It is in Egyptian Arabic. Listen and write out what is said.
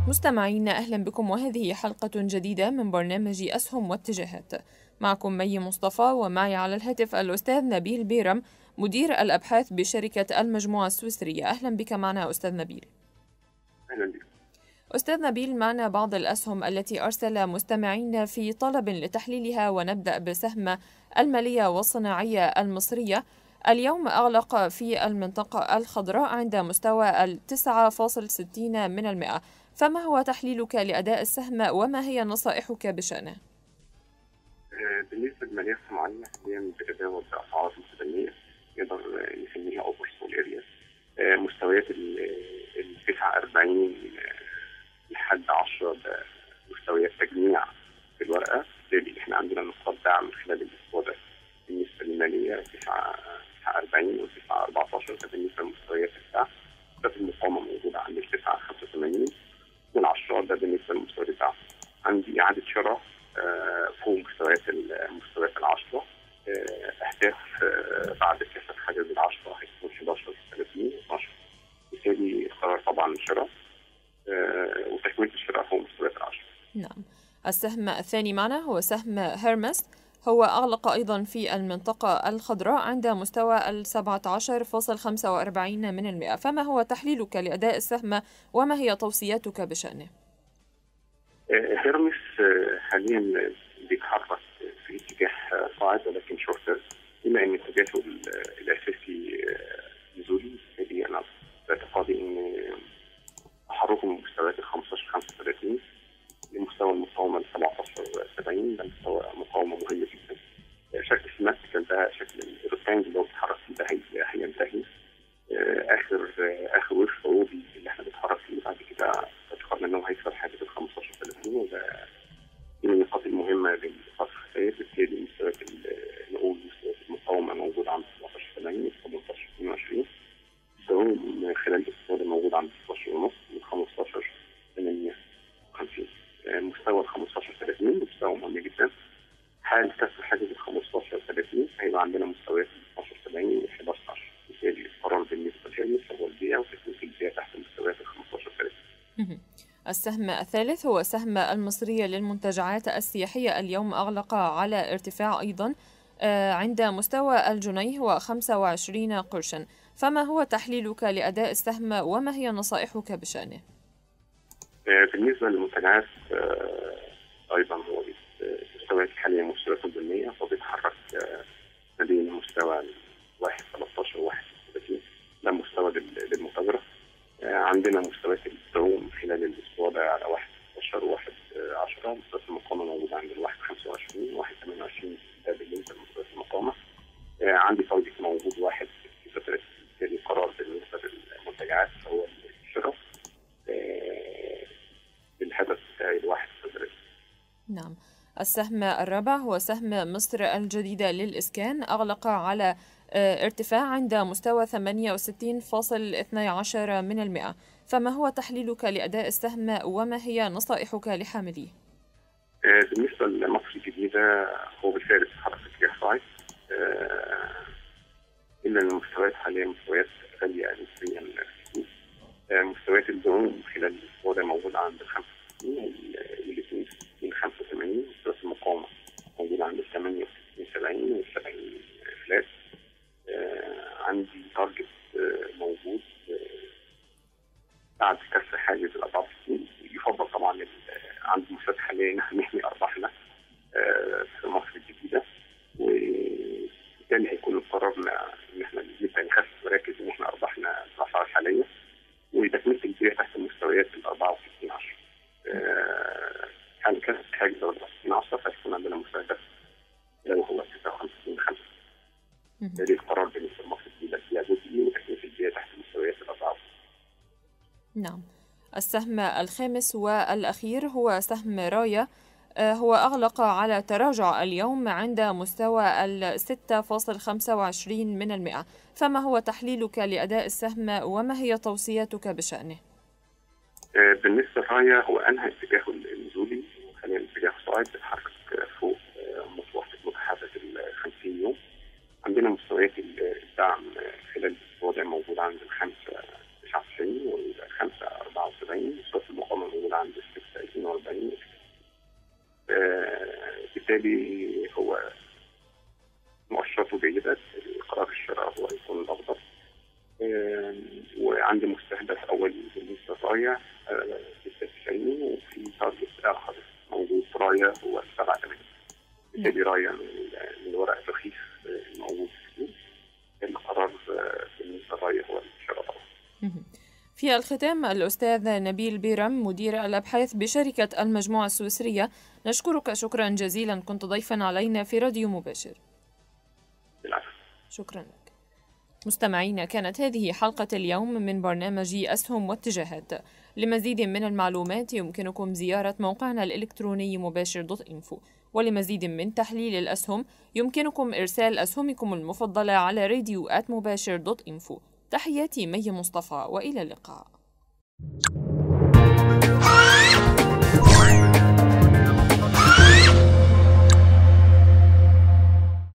مستمعين أهلا بكم وهذه حلقة جديدة من برنامج أسهم واتجاهات معكم مي مصطفى ومعي على الهاتف الأستاذ نبيل بيرم مدير الأبحاث بشركة المجموعة السويسرية أهلا بك معنا أستاذ نبيل أهلا بك أستاذ نبيل معنا بعض الأسهم التي أرسل مستمعين في طلب لتحليلها ونبدأ بسهم المالية والصناعية المصرية اليوم أغلق في المنطقة الخضراء عند مستوى التسعة فاصل ستين من المئة فما هو تحليلك لأداء السهم وما هي نصائحك بشأنه؟ بالنسبة للمالية الصناعية حاليا بتتداول بأسعار متدنية يقدر نسميها أوبر سول أريا مستويات ال 49 لحد 10 ده مستويات تجميع في الورقة بالتالي احنا عندنا نقاط دعم خلال الأسبوع ده بالنسبة للمالية 9 49 و 9 14 ده بالنسبة لمستويات الساعة ده المقاومة موجودة عند ال 9 85 والعشرات ده بالنسبة لمستويات الدعم عندي إعادة شراء فوق مستويات مستويات العشرة أهداف بعد كسر حاجز العشرة هيكون 11 30 12 بالتالي قرار طبعا الشراء وتكملة الشراء فوق مستويات العشرة نعم السهم الثاني معنا هو سهم هيرمس هو أغلق أيضا في المنطقة الخضراء عند مستوى ال 17.45 من المئة فما هو تحليلك لأداء السهم وما هي توصياتك بشأنه؟ هيرمس حاليا بيتحرك في اتجاه صاعد ولكن شورتر بما ان اتجاهه الاساسي نزولي بالتالي انا باعتقادي ان تحركه من مستويات ال 15 35 لمستوى المقاومه ال 17 70 ده مستوى مقاومه مهم جدا شكل سيماتيكال ده شكل الريكتانجل اللي هو بيتحرك فيه ده هينتهي اخر اخر وش صعودي اللي احنا بنتحرك فيه بعد كده اعتقادنا انه هيكسر حاجز ال 15 30 وده من النقاط المهمه للفتره الخسائر بالتالي مستويات نقول مستويات المقاومه موجوده عند 17 80 18 22 الدعوم خلال الاسبوع ده موجود عند 16 ونص من 15 58 مستوى ال 15 30 مستوى مهم جدا حال كسر حاجز ال 15 30 هيبقى عندنا مستويات ال 12 70 و 11 بالتالي القرار بالنسبه للهرمس هو البيع وتكنيك البيع تحت مستويات ال 15 30 السهم الثالث هو سهم المصرية للمنتجعات السياحية اليوم أغلق على ارتفاع أيضا عند مستوى الجنيه هو 25 قرشا فما هو تحليلك لأداء السهم وما هي نصائحك بشأنه؟ بالنسبة للمنتجعات أيضا هو المستويات الحالية مستويات ضمنية فبيتحرك ما بين مستوى 1 13 و 1 30 ده مستوى للمتاجرة عندنا مستويات الدعوم خلال الاسبوع ده على 1 16 و 1 10 مستويات المقاومه موجوده عند ال 1 25 و 1 28 ده بالنسبه لمستويات المقاومه عندي تارجت موجود 1 بالتالي القرار بالنسبه للمنتجعات هو الشراء بالهدف بتاعي ال 1 نعم السهم الرابع هو سهم مصر الجديدة للإسكان أغلق على ارتفاع عند مستوى 68.12 من المئة فما هو تحليلك لأداء السهم وما هي نصائحك لحامليه؟ بالنسبة لمصر الجديدة هو بالفعل اتحرك في اتجاه صاعد إلا أن المستويات حاليا مستويات غالية نسبيا مستويات الدعوم خلال الأسبوع ده موجودة عند ال 65 وال 62 85 مستويات المقاومة موجودة عند ال 68 70 وال 70 فلات عندي تارجت موجود بعد كسر حاجز الأربعة وستين يفضل طبعا عند المستويات حاليا ان احنا نحمي أرباحنا في مصر الجديدة وبالتالي هيكون قرارنا إن احنا نبدأ نخفف ونركز إن احنا أرباحنا الأسعار الحالية وتكملة البيع تحت المستويات ال 64 10 حال كسر حاجز ال 64 10 فهيكون عندنا مستهدف لو هو 59 5 بالتالي القرار بالنسبه لمصر الجديده فيها جزئي وتكلفه البيع تحت مستويات الاسعار. نعم. السهم الخامس والأخير هو سهم راية هو أغلق على تراجع اليوم عند مستوى ال 6.25 من المئة فما هو تحليلك لأداء السهم وما هي توصياتك بشأنه؟ بالنسبة لراية هو أنهى اتجاهه النزولي وخلينا اتجاه صاعد بيتحرك فوق متوسط متحرك ال 50 يوم عندنا مستويات الدعم خلال الاسبوع ده موجود عند الخمسة 99 والخمسة 74 مستويات المقاومة موجودة عند وبالتالي هو مؤشراته جيدة قرار الشراء هو يكون الأفضل وعندي مستهدف أول بالنسبة لرايا 96 وفي تارجت آخر موجود رايا هو 87 بالتالي رايا من الورق الرخيص الموجود في السوق القرار بالنسبة لرايا هو الشراء في الختام الأستاذ نبيل بيرم مدير الأبحاث بشركة المجموعة السويسرية نشكرك شكرا جزيلا كنت ضيفا علينا في راديو مباشر شكرا لك مستمعينا كانت هذه حلقة اليوم من برنامج أسهم واتجاهات لمزيد من المعلومات يمكنكم زيارة موقعنا الإلكتروني مباشر دوت إنفو ولمزيد من تحليل الأسهم يمكنكم إرسال أسهمكم المفضلة على راديو آت مباشر دوت إنفو تحياتي مي مصطفى وإلى اللقاء